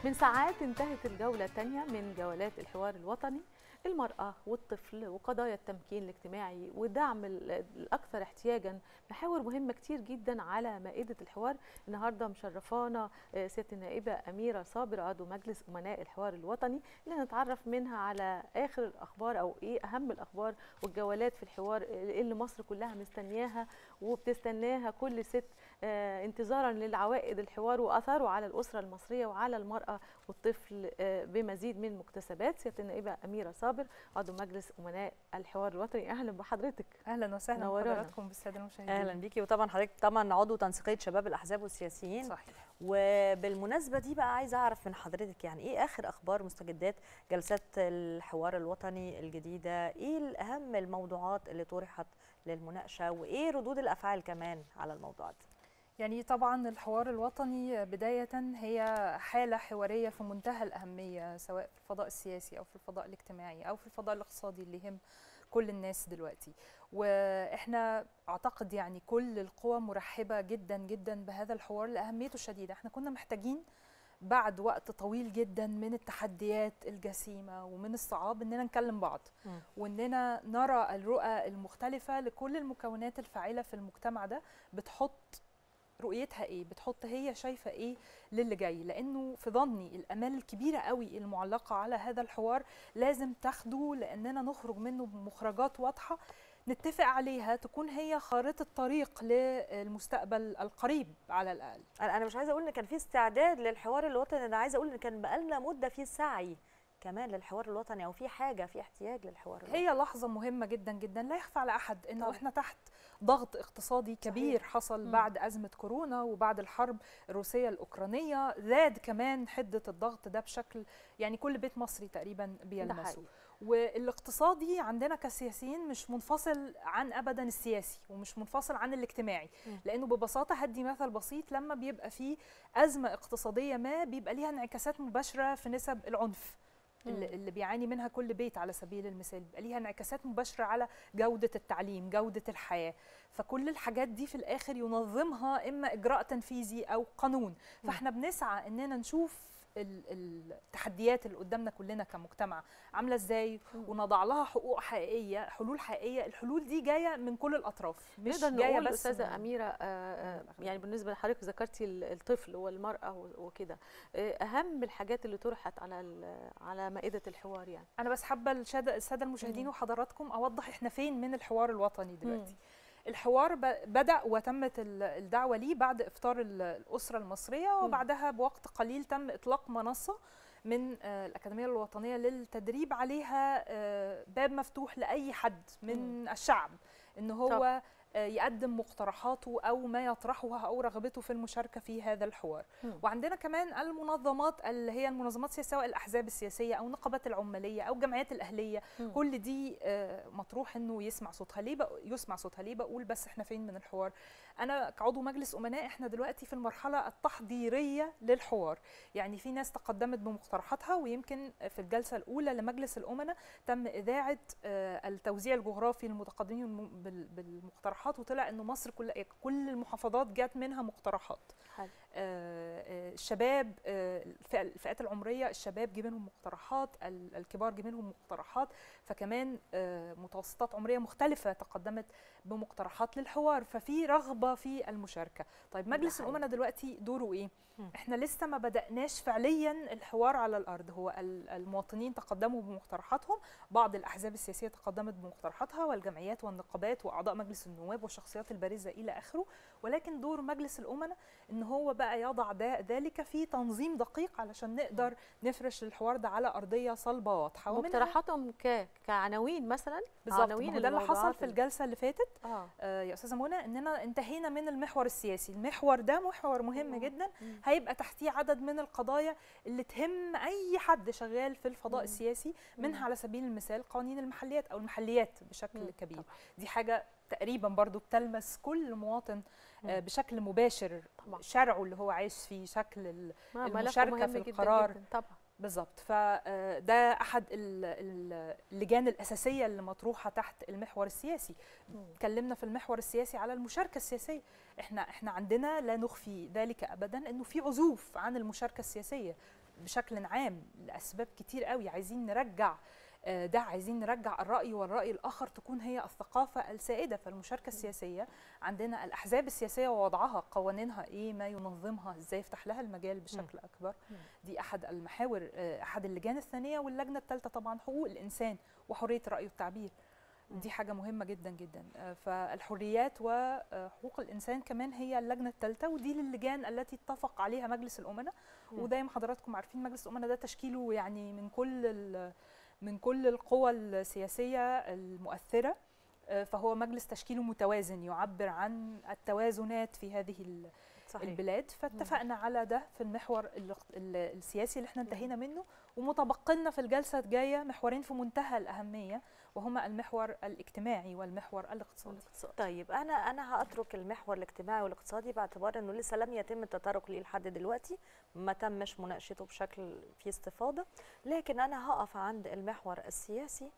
من ساعات انتهت الجولة الثانية من جولات الحوار الوطني المرأة والطفل وقضايا التمكين الاجتماعي ودعم الأكثر احتياجا محاور مهمة كتير جدا على مائدة الحوار النهاردة مشرفانا سيادة النائبة أميرة صابر عضو مجلس أمناء الحوار الوطني اللي نتعرف منها على آخر الأخبار أو إيه أهم الأخبار والجولات في الحوار اللي مصر كلها مستنياها وبتستناها كل ست انتظارا للعوائد الحوار واثاره على الاسره المصريه وعلى المراه والطفل بمزيد من المكتسبات سياده النائبه اميره صابر عضو مجلس امناء الحوار الوطني اهلا بحضرتك اهلا وسهلا بحضراتكم بالساده المشاهدين اهلا بيكي وطبعا حضرتك طبعا عضو تنسيقيه شباب الاحزاب والسياسيين صحيح وبالمناسبه دي بقى عايزه اعرف من حضرتك يعني ايه اخر اخبار مستجدات جلسات الحوار الوطني الجديده ايه الاهم الموضوعات اللي طرحت للمناقشه وايه ردود الافعال كمان على الموضوعات دي يعني طبعا الحوار الوطني بداية هي حالة حوارية في منتهى الأهمية سواء في الفضاء السياسي أو في الفضاء الاجتماعي أو في الفضاء الاقتصادي اللي يهم كل الناس دلوقتي واحنا اعتقد يعني كل القوى مرحبه جدا جدا بهذا الحوار لاهميته الشديده احنا كنا محتاجين بعد وقت طويل جدا من التحديات الجسيمه ومن الصعاب اننا نكلم بعض م. واننا نرى الرؤى المختلفه لكل المكونات الفاعله في المجتمع ده بتحط رؤيتها ايه بتحط هي شايفه ايه للي جاي لانه في ظني الامال الكبيره قوي المعلقه على هذا الحوار لازم تاخده لاننا نخرج منه بمخرجات واضحه نتفق عليها تكون هي خارطه طريق للمستقبل القريب على الاقل انا مش عايزه اقول ان كان في استعداد للحوار الوطني انا عايزه اقول ان كان بقالنا مده في سعي كمان للحوار الوطني او في حاجه في احتياج للحوار الوطني هي لحظه مهمه جدا جدا لا يخفى على احد انه طبعا. احنا تحت ضغط اقتصادي كبير صحيح. حصل م. بعد ازمه كورونا وبعد الحرب الروسيه الاوكرانيه زاد كمان حده الضغط ده بشكل يعني كل بيت مصري تقريبا بيلمسه والاقتصادي عندنا كسياسيين مش منفصل عن ابدا السياسي ومش منفصل عن الاجتماعي م. لانه ببساطه هدي مثل بسيط لما بيبقى في ازمه اقتصاديه ما بيبقى ليها انعكاسات مباشره في نسب العنف اللي, اللي بيعاني منها كل بيت على سبيل المثال بيبقى ليها انعكاسات مباشره على جوده التعليم جوده الحياه فكل الحاجات دي في الاخر ينظمها اما اجراء تنفيذي او قانون فاحنا بنسعى اننا نشوف التحديات اللي قدامنا كلنا كمجتمع عامله ازاي ونضع لها حقوق حقيقيه حلول حقيقيه الحلول دي جايه من كل الاطراف مش جايه بس استاذه اميره آه يعني بالنسبه لحضرتك ذكرتي الطفل والمراه وكده اهم الحاجات اللي طرحت على على مائده الحوار يعني انا بس حابه الساده المشاهدين وحضراتكم اوضح احنا فين من الحوار الوطني دلوقتي مم. الحوار بدا وتمت الدعوه ليه بعد افطار الاسره المصريه وبعدها بوقت قليل تم اطلاق منصه من الاكاديميه الوطنيه للتدريب عليها باب مفتوح لاي حد من الشعب ان هو طب. يقدم مقترحاته او ما يطرحه او رغبته في المشاركه في هذا الحوار م. وعندنا كمان المنظمات اللي هي المنظمات السياسيه سواء الاحزاب السياسيه او النقابات العماليه او الجمعيات الاهليه م. كل دي مطروح انه يسمع صوتها ليه يسمع صوتها ليه بقول بس احنا فين من الحوار انا كعضو مجلس امناء احنا دلوقتي في المرحله التحضيريه للحوار يعني في ناس تقدمت بمقترحاتها ويمكن في الجلسه الاولى لمجلس الامناء تم اذاعه التوزيع الجغرافي للمتقدمين بالمقترحات مقترحات وطلع انه مصر كل كل المحافظات جات منها مقترحات حل. آه الشباب آه الفئات العمريه الشباب جه منهم مقترحات الكبار جه منهم مقترحات فكمان آه متوسطات عمريه مختلفه تقدمت بمقترحات للحوار ففي رغبه في المشاركه طيب مجلس الامناء دلوقتي دوره ايه م. احنا لسه ما بداناش فعليا الحوار على الارض هو المواطنين تقدموا بمقترحاتهم بعض الاحزاب السياسيه تقدمت بمقترحاتها والجمعيات والنقابات واعضاء مجلس النواب والشخصيات البارزه الى اخره ولكن دور مجلس الامناء ان هو بقى يضع ذلك في تنظيم دقيق علشان نقدر نفرش الحوار ده على ارضيه صلبه واضحه مقترحاتهم ك... كعناوين مثلا بالظبط ده اللي حصل في الجلسه اللي فاتت آه. آه يا استاذه منى اننا انتهينا من المحور السياسي المحور ده محور مهم مم. جدا مم. هيبقى تحتيه عدد من القضايا اللي تهم اي حد شغال في الفضاء مم. السياسي منها على سبيل المثال قوانين المحليات او المحليات بشكل مم. كبير طبعا. دي حاجه تقريبا برضو بتلمس كل مواطن آه بشكل مباشر طبعا. شرعه اللي هو عايش فيه شكل المشاركه في القرار جداً طبعا بالظبط فده احد اللجان الاساسيه اللي مطروحه تحت المحور السياسي اتكلمنا في المحور السياسي على المشاركه السياسيه احنا احنا عندنا لا نخفي ذلك ابدا انه في عزوف عن المشاركه السياسيه بشكل عام لاسباب كتير قوي عايزين نرجع آه، ده عايزين نرجع الراي والراي الاخر تكون هي الثقافه السائده في المشاركه السياسيه عندنا الاحزاب السياسيه ووضعها قوانينها ايه ما ينظمها ازاي يفتح لها المجال بشكل اكبر مم. دي احد المحاور آه، احد اللجان الثانيه واللجنه الثالثه طبعا حقوق الانسان وحريه الراي والتعبير مم. دي حاجه مهمه جدا جدا آه، فالحريات وحقوق الانسان كمان هي اللجنه الثالثه ودي اللجان التي اتفق عليها مجلس الامناء مم. وزي ما حضراتكم عارفين مجلس الامناء ده تشكيله يعني من كل ال- من كل القوى السياسيه المؤثره آه، فهو مجلس تشكيله متوازن يعبر عن التوازنات في هذه ال- صحيح البلاد فاتفقنا على ده في المحور ال- ال- السياسي اللي احنا انتهينا منه ومتبقي لنا في الجلسه الجايه محورين في منتهى الاهميه وهما المحور الاجتماعي والمحور الاقتصادي الاقتصاد. طيب انا انا هاترك المحور الاجتماعي والاقتصادي باعتبار انه لسه لم يتم التطرق ليه لحد دلوقتي ما تمش مناقشته بشكل في استفاضه لكن انا هقف عند المحور السياسي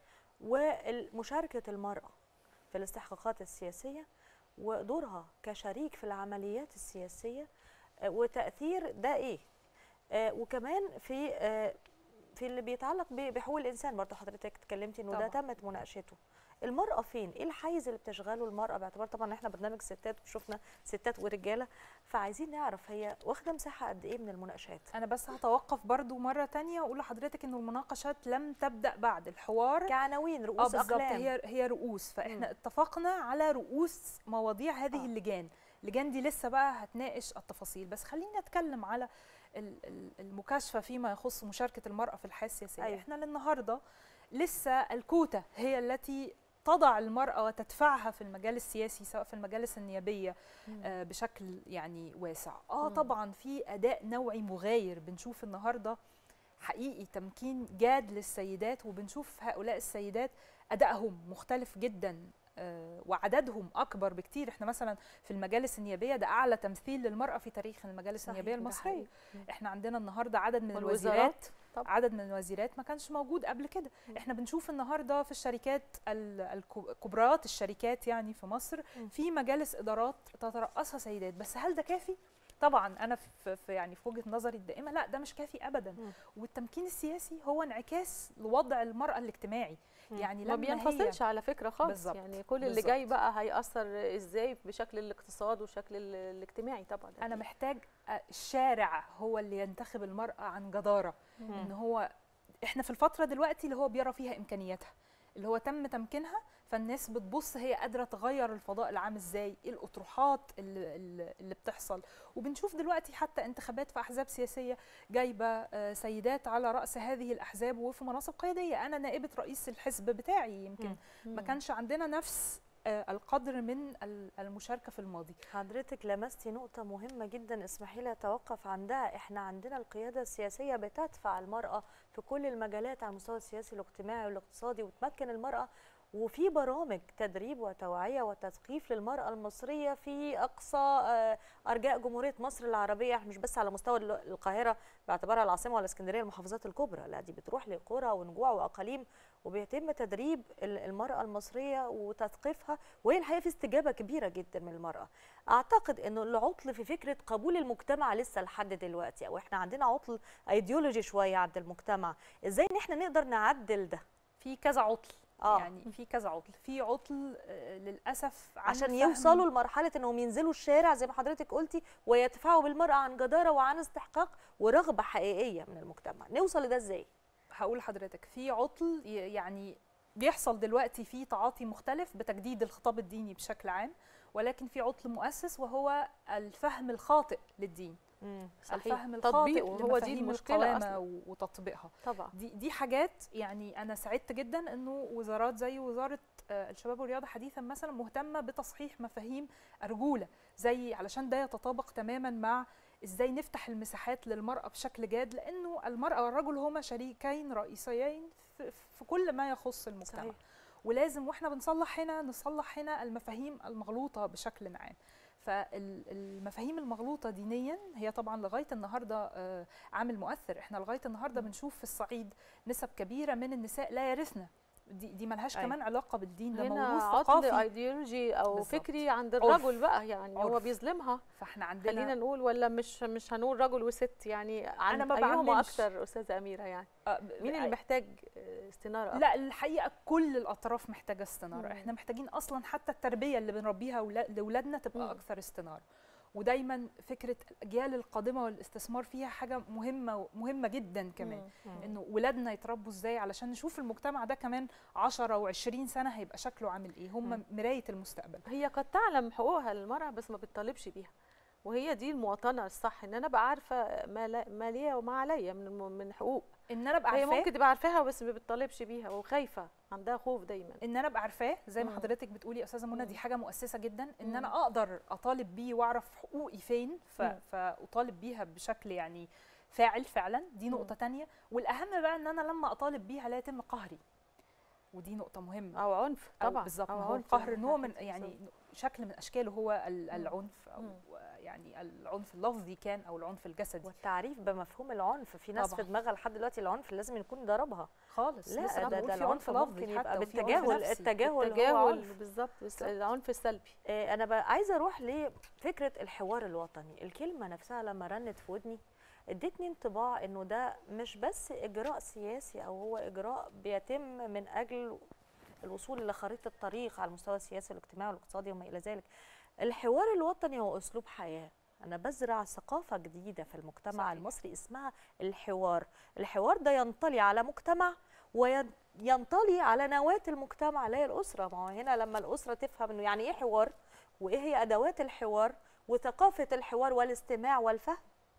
ومشاركه المراه في الاستحقاقات السياسيه ودورها كشريك في العمليات السياسيه آه، وتاثير ده ايه آه، وكمان في آه، في اللي بيتعلق ب- بحقوق الانسان برضه حضرتك اتكلمتي انه ده طبعاً. تمت مناقشته المرأة فين؟ ايه الحيز اللي بتشغله المرأة باعتبار طبعا احنا برنامج ستات وشفنا ستات ورجالة فعايزين نعرف هي واخدة مساحة قد ايه من المناقشات؟ انا بس هتوقف برضو مره تانية واقول لحضرتك انه المناقشات لم تبدا بعد الحوار كعناوين اه رؤوس بالظبط اقلام هي هي رؤوس فاحنا مم. اتفقنا على رؤوس مواضيع هذه آه. اللجان اللجان دي لسه بقى هتناقش التفاصيل بس خلينا نتكلم على ال- ال- المكاشفه فيما يخص مشاركه المراه في الحياه السياسيه أيوة. أيوة. احنا للنهارده لسه الكوتا هي التي تضع المرأة وتدفعها في المجال السياسي سواء في المجالس النيابية آه، بشكل يعني واسع اه مم. طبعا في اداء نوعي مغاير بنشوف النهارده حقيقي تمكين جاد للسيدات وبنشوف هؤلاء السيدات ادائهم مختلف جدا آه، وعددهم اكبر بكتير احنا مثلا في المجالس النيابيه ده اعلى تمثيل للمراه في تاريخ المجالس صحيح، النيابيه ده المصريه حقيقي. مم. احنا عندنا النهارده عدد من والوزارات الوزيرات طبعا. عدد من الوزيرات ما كانش موجود قبل كده مم. احنا بنشوف النهارده في الشركات ال- الكو- كبريات الشركات يعني في مصر مم. في مجالس ادارات تترأسها سيدات بس هل ده كافي طبعا انا في في- يعني في وجهه نظري الدائمه لا ده مش كافي ابدا مم. والتمكين السياسي هو انعكاس لوضع المراه الاجتماعي مم. يعني ما لما هي بينفصلش على فكره خالص بالظبط، يعني كل اللي بالظبط. جاي بقى هيأثر ازاي بشكل الاقتصاد وشكل ال- الاجتماعي طبعا انا أكيد. محتاج آه، الشارع هو اللي ينتخب المراه عن جداره مم. ان هو احنا في الفتره دلوقتي اللي هو بيرى فيها امكانياتها اللي هو تم تمكينها فالناس بتبص هي قادره تغير الفضاء العام ازاي ايه الاطروحات اللي, اللي اللي بتحصل وبنشوف دلوقتي حتى انتخابات في احزاب سياسيه جايبه آه، سيدات على راس هذه الاحزاب وفي مناصب قياديه انا نائبه رئيس الحزب بتاعي يمكن مم. ما كانش عندنا نفس آه، القدر من ال- المشاركه في الماضي حضرتك لمستي نقطة مهمة جدا اسمحي لي أتوقف عندها احنا عندنا القيادة السياسية بتدفع المرأة في كل المجالات على المستوى السياسي والاجتماعي والاقتصادي وتمكن المرأة وفي برامج تدريب وتوعية وتثقيف للمرأة المصرية في أقصى آه، أرجاء جمهورية مصر العربية مش بس على مستوى ال- القاهرة باعتبارها العاصمة والإسكندرية المحافظات الكبرى لا دي بتروح لقرى ونجوع وأقاليم وبيتم تدريب ال- المرأة المصرية وتثقيفها وهي الحقيقة في استجابة كبيرة جدا من المرأة أعتقد أنه العطل في فكرة قبول المجتمع لسه لحد دلوقتي أو إحنا عندنا عطل أيديولوجي شوية عند المجتمع إزاي إن إحنا نقدر نعدل ده في كذا عطل آه. يعني في كذا عطل في عطل آه، للاسف عن عشان فهم- يوصلوا لمرحلة أنهم ينزلوا الشارع زي ما حضرتك قلتي ويدفعوا بالمرأة عن جدارة وعن استحقاق ورغبة حقيقية من المجتمع نوصل لده إزاي؟ هقول لحضرتك في عطل ي- يعني بيحصل دلوقتي في تعاطي مختلف بتجديد الخطاب الديني بشكل عام ولكن في عطل مؤسس وهو الفهم الخاطئ للدين صحيح الفهم الخاطئ تطبيقه هو دي لمفاهيم المشكله القوامة اصلا و- وتطبيقها طبعا دي دي حاجات يعني انا سعدت جدا انه وزارات زي وزاره آه، الشباب والرياضه حديثا مثلا مهتمه بتصحيح مفاهيم الرجوله زي علشان ده يتطابق تماما مع ازاي نفتح المساحات للمراه بشكل جاد لانه المراه والرجل هما شريكين رئيسيين في, في كل ما يخص المجتمع صحيح. ولازم واحنا بنصلح هنا نصلح هنا المفاهيم المغلوطه بشكل عام فالمفاهيم المغلوطه دينيا هي طبعا لغايه النهارده آه، عامل مؤثر احنا لغايه النهارده مم. بنشوف في الصعيد نسب كبيره من النساء لا يرثن دي دي ملهاش أيوة. كمان علاقه بالدين ده هنا موروث عطل ثقافي ايديولوجي او بالظبط. فكري عند عرف. الرجل بقى يعني هو عرف. بيظلمها فاحنا عندنا خلينا نقول ولا مش مش هنقول رجل وست يعني عن أنا ما ايهما بعممش. اكتر استاذه اميره يعني آه، ب- مين اللي محتاج آه، استناره أكتر؟ لا الحقيقه كل الاطراف محتاجه استناره مم. احنا محتاجين اصلا حتى التربيه اللي بنربيها ولا- لاولادنا تبقى مم. اكثر استناره ودايما فكره الاجيال القادمه والاستثمار فيها حاجه مهمه مهمه جدا كمان مم. انه ولادنا يتربوا ازاي علشان نشوف المجتمع ده كمان 10 و20 سنه هيبقى شكله عامل ايه هم مم. مرايه المستقبل هي قد تعلم حقوقها للمرأة بس ما بتطالبش بيها وهي دي المواطنة الصح ان انا ابقى عارفة ما, لا- ما ليا وما عليا من الم- من حقوق ان انا ابقى هي عارفاه ممكن تبقى عارفاها بس ما بتطالبش بيها وخايفة عندها خوف دايما ان انا ابقى عارفاه زي ما مم. حضرتك بتقولي يا استاذه منى دي مم. حاجه مؤسسه جدا ان مم. انا اقدر اطالب بيه واعرف حقوقي فين ف... مم. فاطالب بيها بشكل يعني فاعل فعلا دي مم. نقطه تانية والاهم بقى ان انا لما اطالب بيها لا يتم قهري ودي نقطه مهمه او عنف أو طبعا بالظبط أو ما هو عنف القهر من نوع ناحية من يعني الزوج. شكل من اشكاله هو ال- مم. العنف او مم. يعني العنف اللفظي كان او العنف الجسدي والتعريف بمفهوم العنف في ناس طبعاً. في دماغها لحد دلوقتي العنف لازم يكون ضربها خالص لا لسه ده, بنقول ده في العنف عنف ممكن لفظي يبقى حتى وفي عنف بالتجاهل نفسي. التجاهل هو التجاهل عنف بالظبط بس بالظبط. العنف السلبي آه، انا بقى عايزه اروح لفكره الحوار الوطني الكلمه نفسها لما رنت في ودني ادتني انطباع انه ده مش بس اجراء سياسي او هو اجراء بيتم من اجل الوصول لخريطه طريق على المستوى السياسي والاجتماعي والاقتصادي وما الى ذلك الحوار الوطني هو اسلوب حياه انا بزرع ثقافه جديده في المجتمع صحيح. صحيح. المصري اسمها الحوار الحوار ده ينطلي على مجتمع وينطلي على نواه المجتمع اللي هي الاسره ما هو هنا لما الاسره تفهم انه يعني ايه حوار وايه هي ادوات الحوار وثقافه الحوار والاستماع والفهم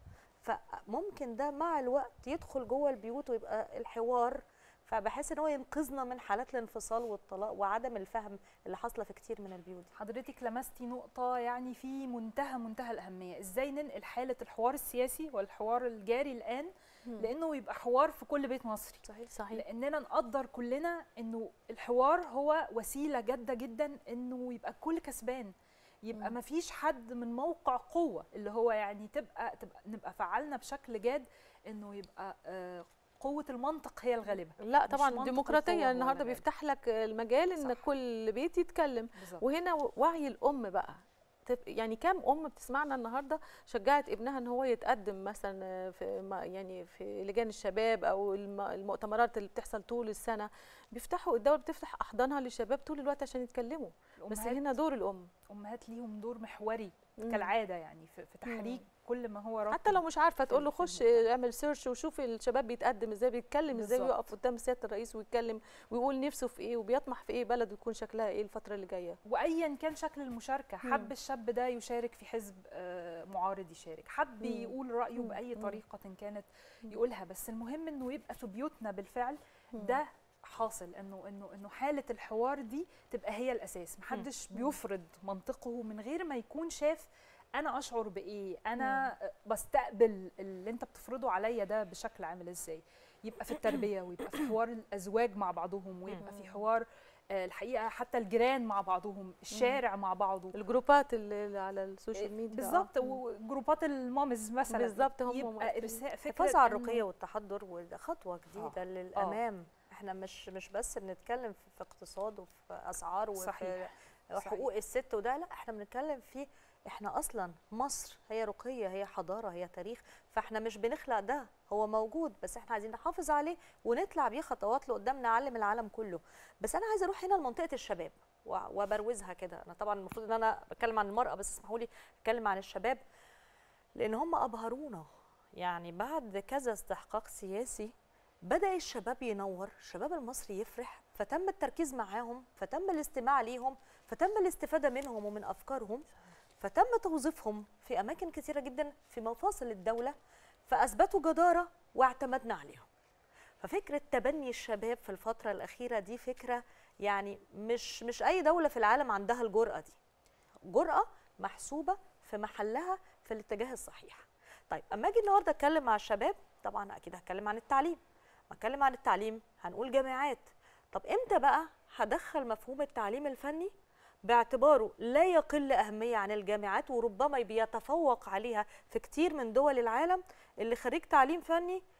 فممكن ده مع الوقت يدخل جوه البيوت ويبقى الحوار فبحس ان هو ينقذنا من حالات الانفصال والطلاق وعدم الفهم اللي حاصله في كتير من البيوت حضرتك لمستي نقطة يعني في منتهى منتهى الأهمية، إزاي ننقل حالة الحوار السياسي والحوار الجاري الآن لأنه يبقى حوار في كل بيت مصري، صحيح صحيح لأننا نقدر كلنا إنه الحوار هو وسيلة جادة جدا إنه يبقى الكل كسبان، يبقى مم. ما فيش حد من موقع قوة اللي هو يعني تبقى تبقى نبقى فعلنا بشكل جاد إنه يبقى آه، قوة المنطق هي الغالبة. لا مش طبعا منطق الديمقراطيه القوة هو النهارده اللي بيفتح لك المجال ان صح. كل بيت يتكلم بالظبط. وهنا وعي الام بقى تف- يعني كام ام بتسمعنا النهارده شجعت ابنها ان هو يتقدم مثلا في ما- يعني في لجان الشباب او الم- المؤتمرات اللي بتحصل طول السنه بيفتحوا الدوله بتفتح احضانها للشباب طول الوقت عشان يتكلموا بس الأمهات- هنا دور الام امهات ليهم دور محوري مم. كالعاده يعني في, في تحريك كل ما هو رافض حتى لو مش عارفه تقول له في خش المجتمع. اعمل سيرش وشوف الشباب بيتقدم ازاي بيتكلم ازاي بالظبط. ويقف قدام سياده الرئيس ويتكلم ويقول نفسه في ايه وبيطمح في ايه بلده يكون شكلها ايه الفتره اللي جايه وايا كان شكل المشاركه مم. حب الشاب ده يشارك في حزب آه، معارض يشارك حب مم. يقول رايه مم. باي مم. طريقه كانت مم. يقولها بس المهم انه يبقى في بيوتنا بالفعل ده حاصل انه انه انه حاله الحوار دي تبقى هي الاساس محدش مم. بيفرض منطقه من غير ما يكون شاف انا اشعر بايه انا بستقبل اللي انت بتفرضه عليا ده بشكل عامل ازاي يبقى في التربيه ويبقى في حوار الازواج مع بعضهم ويبقى في مم. حوار آه، الحقيقه حتى الجيران مع بعضهم الشارع مع بعضه الجروبات اللي اللي على السوشيال ميديا بالظبط آه. وجروبات المامز مثلا بالظبط هم يبقى مؤثرين. ارساء فكره الحفاظ على إنه- الرقي والتحضر وده خطوه جديده آه. للامام احنا مش مش بس بنتكلم في, في اقتصاد وفي اسعار وفي صحيح. حقوق الست وده لا احنا بنتكلم في احنا اصلا مصر هي رقيه هي حضاره هي تاريخ فاحنا مش بنخلق ده هو موجود بس احنا عايزين نحافظ عليه ونطلع بيه خطوات لقدام نعلم العالم كله بس انا عايزه اروح هنا لمنطقه الشباب و- وبروزها كده انا طبعا المفروض ان انا بتكلم عن المراه بس اسمحوا لي اتكلم عن الشباب لان هم ابهرونا يعني بعد كذا استحقاق سياسي بدا الشباب ينور الشباب المصري يفرح فتم التركيز معاهم فتم الاستماع ليهم فتم الاستفاده منهم ومن افكارهم فتم توظيفهم في اماكن كثيره جدا في مفاصل الدوله فاثبتوا جداره واعتمدنا عليهم ففكره تبني الشباب في الفتره الاخيره دي فكره يعني مش مش اي دوله في العالم عندها الجرأه دي جرأه محسوبه في محلها في الاتجاه الصحيح طيب اما اجي النهارده اتكلم مع الشباب طبعا اكيد هتكلم عن التعليم ما اتكلم عن التعليم هنقول جامعات طب امتى بقى هدخل مفهوم التعليم الفني باعتباره لا يقل أهمية عن الجامعات وربما بيتفوق عليها في كتير من دول العالم اللي خريج تعليم فني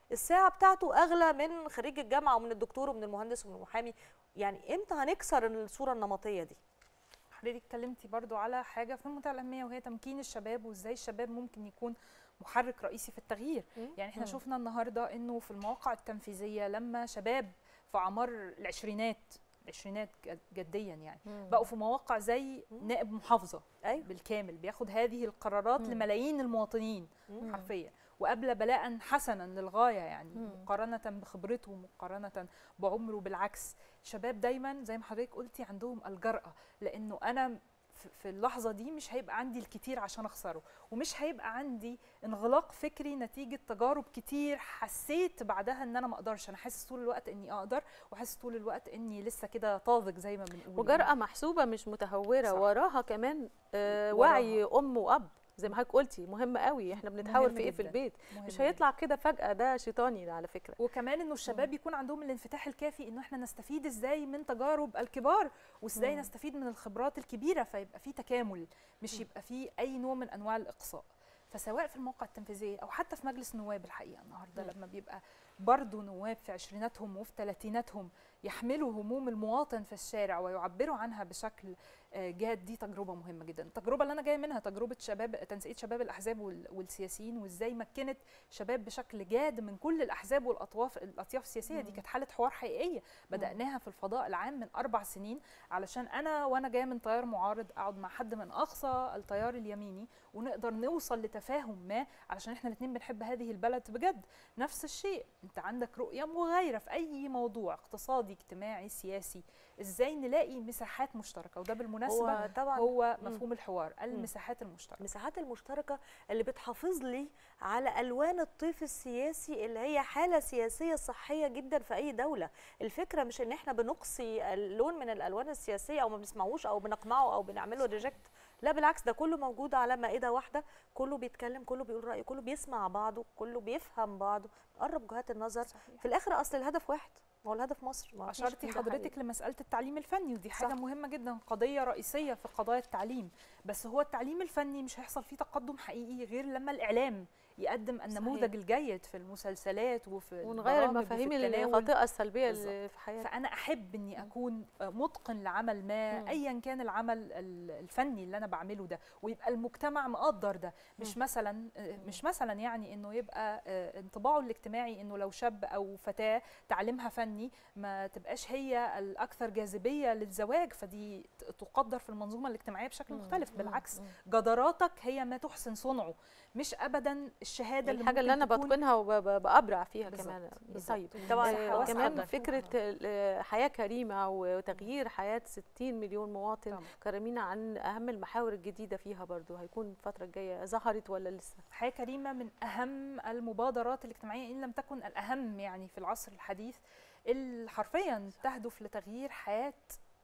الساعه بتاعته اغلى من خريج الجامعه ومن الدكتور ومن المهندس ومن المحامي يعني امتى هنكسر الصوره النمطيه دي حضرتك اتكلمتي برضو على حاجه في منتهى الاهميه وهي تمكين الشباب وازاي الشباب ممكن يكون محرك رئيسي في التغيير مم. يعني احنا مم. شفنا النهارده انه في المواقع التنفيذيه لما شباب في اعمار العشرينات العشرينات جد- جديا يعني بقوا في مواقع زي مم. نائب محافظه ايوه بالكامل بياخد هذه القرارات مم. لملايين المواطنين مم. حرفيا وقبل بلاء حسنا للغايه يعني مم. مقارنه بخبرته مقارنه بعمره بالعكس شباب دايما زي ما حضرتك قلتي عندهم الجرأه لانه انا في- في اللحظه دي مش هيبقى عندي الكتير عشان اخسره ومش هيبقى عندي انغلاق فكري نتيجه تجارب كتير حسيت بعدها ان انا ما اقدرش انا حاسس طول الوقت اني اقدر وحاسس طول الوقت اني لسه كده طازج زي ما بنقول وجرأة محسوبة مش متهورة صح. وراها كمان آه وراها. وعي أم وأب زي ما حضرتك قلتي مهم قوي احنا بنتحاور مهم في ايه في جداً. البيت مهم مش جداً. هيطلع كده فجأة ده شيطاني على فكرة وكمان انه الشباب يكون عندهم الانفتاح الكافي انه احنا نستفيد ازاي من تجارب الكبار وازاي مم. نستفيد من الخبرات الكبيره فيبقى في تكامل مش يبقى في اي نوع من انواع الاقصاء فسواء في الموقع التنفيذيه او حتى في مجلس النواب الحقيقه النهارده مم. لما بيبقى برضه نواب في عشريناتهم وفي ثلاثيناتهم يحملوا هموم المواطن في الشارع ويعبروا عنها بشكل آه، جاد دي تجربه مهمه جدا التجربه اللي انا جايه منها تجربه شباب تنسيق شباب الاحزاب وال- والسياسيين وازاي مكنت شباب بشكل جاد من كل الاحزاب والاطواف الاطياف السياسيه دي مم. كانت حاله حوار حقيقيه بداناها في الفضاء العام من اربع سنين علشان انا وانا جايه من تيار معارض اقعد مع حد من اقصى التيار اليميني ونقدر نوصل لتفاهم ما علشان احنا الاثنين بنحب هذه البلد بجد نفس الشيء انت عندك رؤيه مغايره في اي موضوع اقتصادي اجتماعي سياسي ازاي نلاقي مساحات مشتركه وده بالمناسبه هو طبعا هو مم. مفهوم الحوار المساحات المشتركه المساحات المشتركه اللي بتحافظ لي على الوان الطيف السياسي اللي هي حاله سياسيه صحيه جدا في اي دوله الفكره مش ان احنا بنقصي اللون من الالوان السياسيه او ما بنسمعوش او بنقمعه او بنعمله ريجكت لا بالعكس ده كله موجود على مائده واحده كله بيتكلم كله بيقول رايه كله بيسمع بعضه كله بيفهم بعضه قرب وجهات النظر صحيح. في الاخر اصل الهدف واحد ما هو الهدف مصر ما فيش اشرتي ده حضرتك حقيقي. لمساله التعليم الفني ودي حاجه صح. مهمه جدا قضيه رئيسيه في قضايا التعليم بس هو التعليم الفني مش هيحصل فيه تقدم حقيقي غير لما الاعلام يقدم النموذج الجيد في المسلسلات وفي ونغير البرامج وفي المفاهيم التناول. الخاطئة السلبية بالظبط. اللي في حياتنا فانا احب اني اكون متقن لعمل ما مم. ايا كان العمل ال- الفني اللي انا بعمله ده ويبقى المجتمع مقدر ده مش مثلا مش مثلا يعني انه يبقى آه، انطباعه الاجتماعي انه لو شاب او فتاه تعليمها فني ما تبقاش هي الاكثر جاذبيه للزواج فدي ت- تقدر في المنظومه الاجتماعيه بشكل مختلف بالعكس جداراتك هي ما تحسن صنعه مش ابدا الشهاده اللي الحاجة اللي ممكن أنا تكون- بتقنها وبأبرع فيها بالظبط، كمان بالظبط. طيب طبعا آه، حواس كمان عامة. فكرة ال- حياة كريمة وتغيير حياة 60 مليون مواطن طبعاً. كلمينا عن أهم المحاور الجديدة فيها برضو هيكون الفترة الجاية ظهرت ولا لسه؟ حياة كريمة من أهم المبادرات الاجتماعية إن لم تكن الأهم يعني في العصر الحديث اللي حرفيا تهدف لتغيير حياة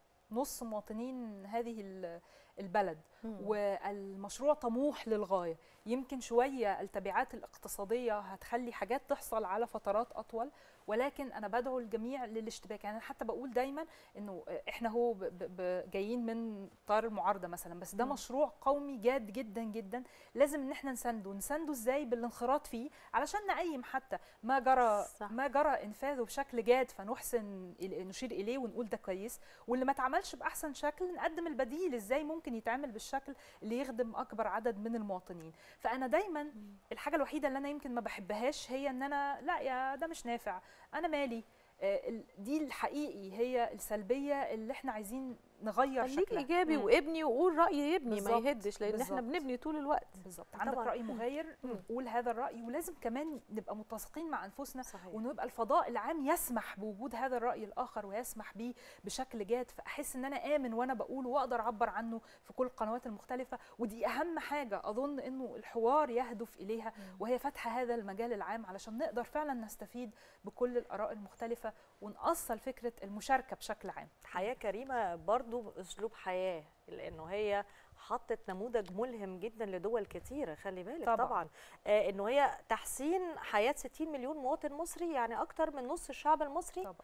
نص مواطنين هذه ال- البلد والمشروع طموح للغاية يمكن شوية التبعات الاقتصادية هتخلي حاجات تحصل على فترات أطول ولكن أنا بدعو الجميع للاشتباك يعني أنا حتى بقول دايما إنه إحنا هو ب- ب- ب- جايين من طار المعارضة مثلا بس ده مم. مشروع قومي جاد جدا جدا لازم ان احنا نسنده نسنده ازاي بالانخراط فيه علشان نقيم حتى ما جرى صح. ما جرى انفاذه بشكل جاد فنحسن إل- نشير اليه ونقول ده كويس واللي ما اتعملش باحسن شكل نقدم البديل ازاي ممكن يتعمل بالشكل اللي يخدم اكبر عدد من المواطنين فانا دايما الحاجه الوحيده اللي انا يمكن ما بحبهاش هي ان انا لا يا ده مش نافع انا مالي آه، ال- دي الحقيقي هي السلبيه اللي احنا عايزين نغير خليك شكلها ايجابي مم. وابني وقول راي يبني ما بالظبط، يهدش لان احنا بالظبط. بنبني طول الوقت بالظبط عندك طبعاً. راي مغاير مم. قول هذا الراي ولازم كمان نبقى متسقين مع انفسنا صحيح وانه يبقى الفضاء العام يسمح بوجود هذا الراي الاخر ويسمح بيه بشكل جاد فاحس ان انا امن وانا بقوله واقدر اعبر عنه في كل القنوات المختلفه ودي اهم حاجه اظن انه الحوار يهدف اليها وهي فتح هذا المجال العام علشان نقدر فعلا نستفيد بكل الاراء المختلفه ونأصل فكره المشاركه بشكل عام حياة كريمة برضو أسلوب حياة لأنه هي حطت نموذج ملهم جدا لدول كتيرة خلي بالك طبعاً. طبعا, طبعا. آه إنه هي تحسين حياة 60 مليون مواطن مصري يعني أكتر من نص الشعب المصري طبعا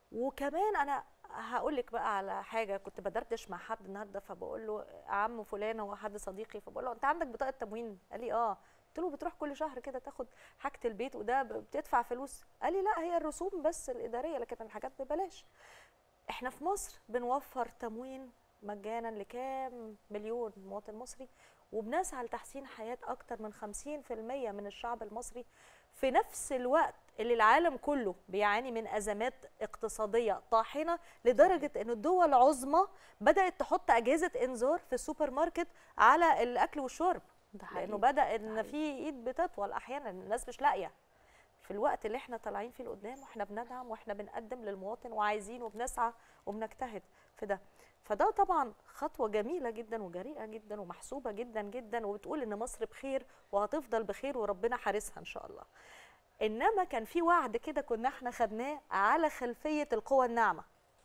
وكمان أنا هقول لك بقى على حاجة كنت بدردش مع حد النهاردة فبقول له عم فلان هو حد صديقي فبقول له أنت عندك بطاقة تموين؟ قال لي آه قلت قلت له بتروح كل شهر كده تاخد حاجه البيت وده ب- بتدفع فلوس قال لي لا هي الرسوم بس الاداريه لكن الحاجات ببلاش احنا في مصر بنوفر تموين مجانا لكام مليون مواطن مصري وبنسعى لتحسين حياه اكتر من 50% من الشعب المصري في نفس الوقت اللي العالم كله بيعاني من ازمات اقتصاديه طاحنه لدرجه ان الدول العظمى بدات تحط اجهزه انذار في السوبر ماركت على الاكل والشرب ده حقيقي. لانه بدا ان حقيقي. في ايد بتطول احيانا الناس مش لاقيه في الوقت اللي احنا طالعين فيه لقدام واحنا بندعم واحنا بنقدم للمواطن وعايزين وبنسعى وبنجتهد في ده فده طبعا خطوه جميله جدا وجريئه جدا ومحسوبه جدا جدا وبتقول ان مصر بخير وهتفضل بخير وربنا حارسها ان شاء الله انما كان في وعد كده كنا احنا خدناه على خلفيه القوى الناعمه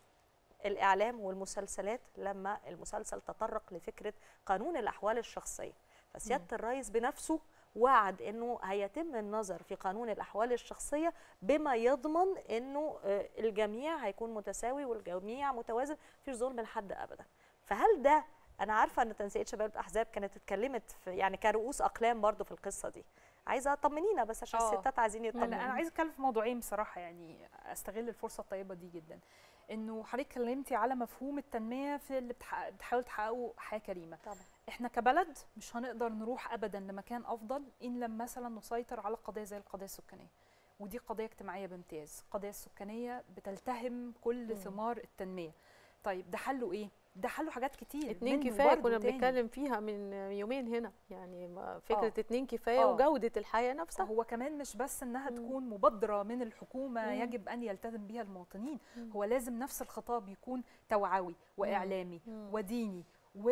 الاعلام والمسلسلات لما المسلسل تطرق لفكره قانون الاحوال الشخصيه فسياده الرئيس بنفسه وعد انه هيتم النظر في قانون الاحوال الشخصيه بما يضمن انه آه، الجميع هيكون متساوي والجميع متوازن مفيش ظلم لحد ابدا فهل ده انا عارفه ان تنسيق شباب الاحزاب كانت اتكلمت في يعني كرؤوس اقلام برضو في القصه دي عايزه اطمنينا بس عشان آه. الستات عايزين انا انا يطمنوا عايزه اتكلم في موضوعين بصراحه يعني استغل الفرصه الطيبه دي جدا انه حضرتك اتكلمتي على مفهوم التنميه في اللي بتحقق- بتحاول تحققه حياه كريمه طبعا احنا كبلد مش هنقدر نروح ابدا لمكان افضل ان لم مثلا نسيطر على قضيه زي القضيه السكانيه ودي قضيه اجتماعيه بامتياز القضيه السكانيه بتلتهم كل مم. ثمار التنميه طيب ده حله ايه ده حله حاجات كتير اتنين منه كفايه برضه كنا تاني. بنتكلم فيها من يومين هنا يعني ما- فكره آه. اتنين كفايه آه. وجوده الحياه نفسها هو كمان مش بس انها مم. تكون مبادره من الحكومه مم. يجب ان يلتزم بها المواطنين مم. هو لازم نفس الخطاب يكون توعوي واعلامي مم. وديني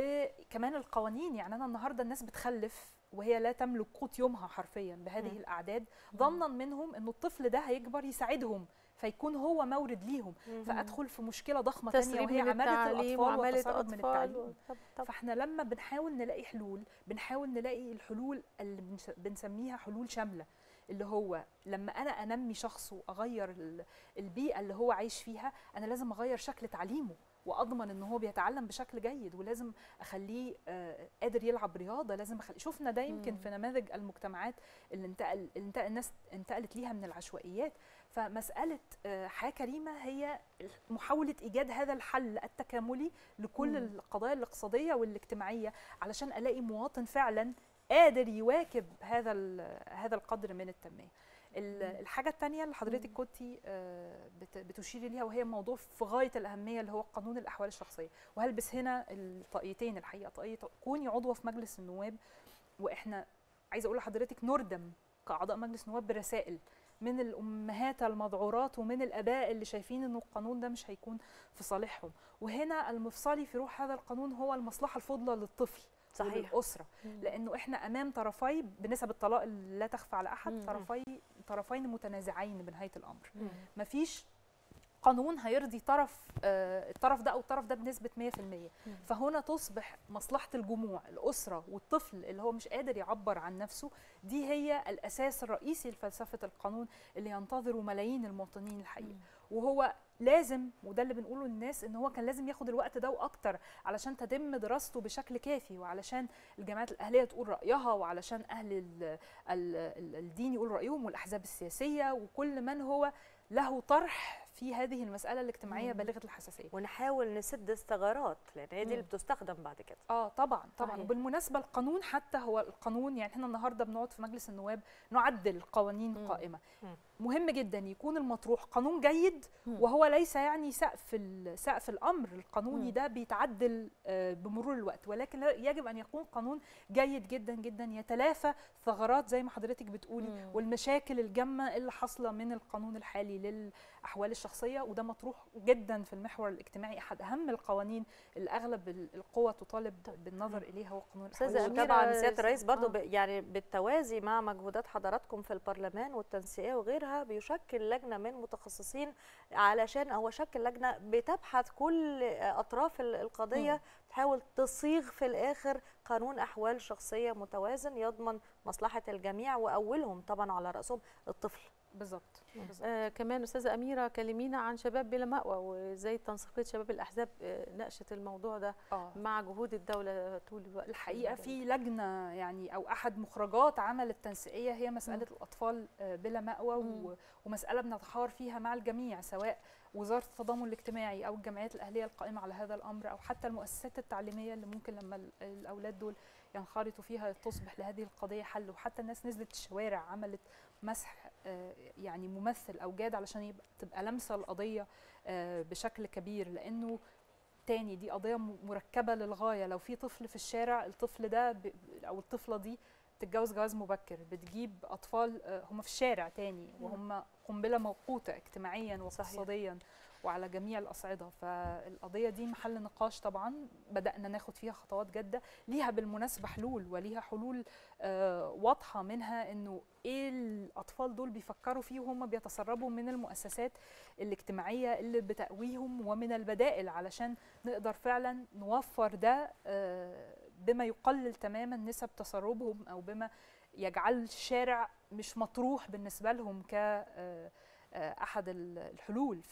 وكمان القوانين يعني انا النهارده الناس بتخلف وهي لا تملك قوت يومها حرفيا بهذه مم. الاعداد ظنا منهم انه الطفل ده هيكبر يساعدهم فيكون هو مورد ليهم فادخل في مشكله ضخمه ثانيه تسريب وهي من عماله التعليم الاطفال وعماله والتسرب من اطفال التعليم و- طب طب فاحنا لما بنحاول نلاقي حلول بنحاول نلاقي الحلول اللي بنس- بنسميها حلول شامله اللي هو لما انا انمي شخص واغير ال- البيئه اللي هو عايش فيها انا لازم اغير شكل تعليمه واضمن ان هو بيتعلم بشكل جيد ولازم اخليه آه، قادر يلعب رياضه لازم أخليه شفنا ده يمكن مم. في نماذج المجتمعات اللي انتقل اللي انتقل الناس انتقلت ليها من العشوائيات فمساله آه، حياه كريمه هي محاوله ايجاد هذا الحل التكاملي لكل مم. القضايا الاقتصاديه والاجتماعيه علشان الاقي مواطن فعلا قادر يواكب هذا ال- هذا القدر من التنميه ال- الحاجه الثانيه اللي حضرتك مم. كنتي آه، بت- بتشيري ليها وهي موضوع في غايه الاهميه اللي هو قانون الاحوال الشخصيه وهلبس هنا الطاقيتين الحقيقه طاقيه كوني عضوه في مجلس النواب واحنا عايزه اقول لحضرتك نردم كاعضاء مجلس نواب برسائل من الامهات المذعورات ومن الاباء اللي شايفين انه القانون ده مش هيكون في صالحهم وهنا المفصلي في روح هذا القانون هو المصلحه الفضلى للطفل صحيح وللاسره مم. لانه احنا امام طرفي بنسب الطلاق اللي لا تخفى على احد مم. طرفي طرفين متنازعين بنهايه الامر مم. مفيش قانون هيرضي طرف آه، الطرف ده او الطرف ده بنسبه 100% فهنا تصبح مصلحه الجموع الاسره والطفل اللي هو مش قادر يعبر عن نفسه دي هي الاساس الرئيسي لفلسفه القانون اللي ينتظره ملايين المواطنين الحقيقه وهو لازم وده اللي بنقوله للناس ان هو كان لازم ياخد الوقت ده واكتر علشان تتم دراسته بشكل كافي وعلشان الجامعات الاهليه تقول رايها وعلشان اهل ال ال ال الدين يقول رايهم والاحزاب السياسيه وكل من هو له طرح في هذه المساله الاجتماعيه مم. بالغه الحساسيه ونحاول نسد الثغرات لان هي دي اللي مم. بتستخدم بعد كده اه طبعا طبعا صحيح. وبالمناسبه القانون حتى هو القانون يعني احنا النهارده بنقعد في مجلس النواب نعدل قوانين مم. قائمه مم. مهم جدا يكون المطروح قانون جيد مم. وهو ليس يعني سقف ال- سقف الامر القانوني مم. ده بيتعدل آه، بمرور الوقت ولكن لا- يجب ان يكون قانون جيد جدا جدا يتلافى ثغرات زي ما حضرتك بتقولي مم. والمشاكل الجامه اللي حاصله من القانون الحالي للاحوال الشخصيه وده مطروح جدا في المحور الاجتماعي احد اهم القوانين اللي اغلب ال- القوى تطالب بالنظر اليها هو قانون الاحوال أستاذة الشخصية. أميرة، وطبعا سياده الرئيس برضو آه. ب- يعني بالتوازي مع مجهودات حضراتكم في البرلمان والتنسيقيه وغيرها بيشكل لجنه من متخصصين علشان هو شكل لجنه بتبحث كل اطراف ال- القضيه مم. تحاول تصيغ في الاخر قانون احوال شخصيه متوازن يضمن مصلحه الجميع واولهم طبعا على راسهم الطفل بالظبط بالظبط. آه كمان استاذه اميره كلمينا عن شباب بلا مأوى وازاي تنسيقيه شباب الاحزاب آه ناقشت الموضوع ده اه مع جهود الدوله طول الوقت الحقيقه في لجنه يعني او احد مخرجات عمل التنسيقيه هي مساله مم. الاطفال آه، بلا مأوى مم. و- ومساله بنتحاور فيها مع الجميع سواء وزاره التضامن الاجتماعي او الجمعيات الاهليه القائمه على هذا الامر او حتى المؤسسات التعليميه اللي ممكن لما ال- الاولاد دول ينخرطوا فيها تصبح لهذه القضيه حل وحتى الناس نزلت الشوارع عملت مسح آه، يعني ممثل او جاد علشان يبقى تبقى لامسه القضيه آه، بشكل كبير لانه تاني دي قضيه م- مركبه للغايه لو في طفل في الشارع الطفل ده ب... او الطفله دي تتجوز جواز مبكر بتجيب اطفال آه، هم في الشارع تاني مم. وهم قنبله موقوته اجتماعيا صحيح. واقتصاديا وعلى جميع الاصعده فالقضيه دي محل نقاش طبعا بدانا ناخد فيها خطوات جاده ليها بالمناسبه حلول وليها حلول آه، واضحه منها انه ايه الاطفال دول بيفكروا فيه وهم بيتسربوا من المؤسسات الاجتماعيه اللي بتأويهم ومن البدائل علشان نقدر فعلا نوفر ده آه، بما يقلل تماما نسب تسربهم او بما يجعل الشارع مش مطروح بالنسبه لهم ك آه، آه، احد ال- الحلول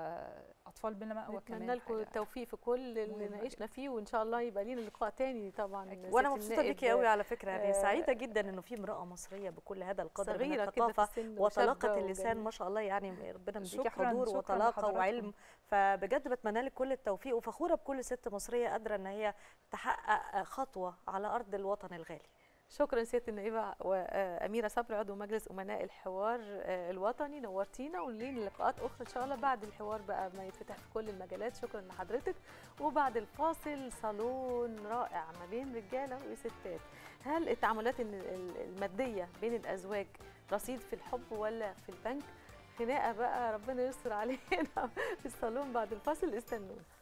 فاطفال بلا مأوى كمان نتمنى لكم حاجة- التوفيق في كل اللي مهمة ناقشنا فيه وان شاء الله يبقى لينا لقاء تاني طبعا أكيد. وانا ست مبسوطه النائب بيكي قوي على فكره يعني آه، سعيده جدا انه في امراه مصريه بكل هذا القدر من صغيره كده في الثقافه السن وطلاقه وشابة اللسان وجميلة. ما شاء الله يعني ربنا مديكي شكراً- حضور شكراً وطلاقه لحضراتكم. وعلم فبجد بتمنى لك كل التوفيق وفخوره بكل ست مصريه قادره ان هي تحقق خطوه على ارض الوطن الغالي شكرا سياده النائبه واميره صبري عضو مجلس امناء الحوار آه، الوطني نورتينا ولينا لقاءات اخرى ان شاء الله بعد الحوار بقى ما يتفتح في كل المجالات شكرا لحضرتك وبعد الفاصل صالون رائع ما بين رجاله وستات هل التعاملات ال- ال- الماديه بين الازواج رصيد في الحب ولا في البنك خناقه بقى ربنا يستر علينا في الصالون بعد الفاصل استنونا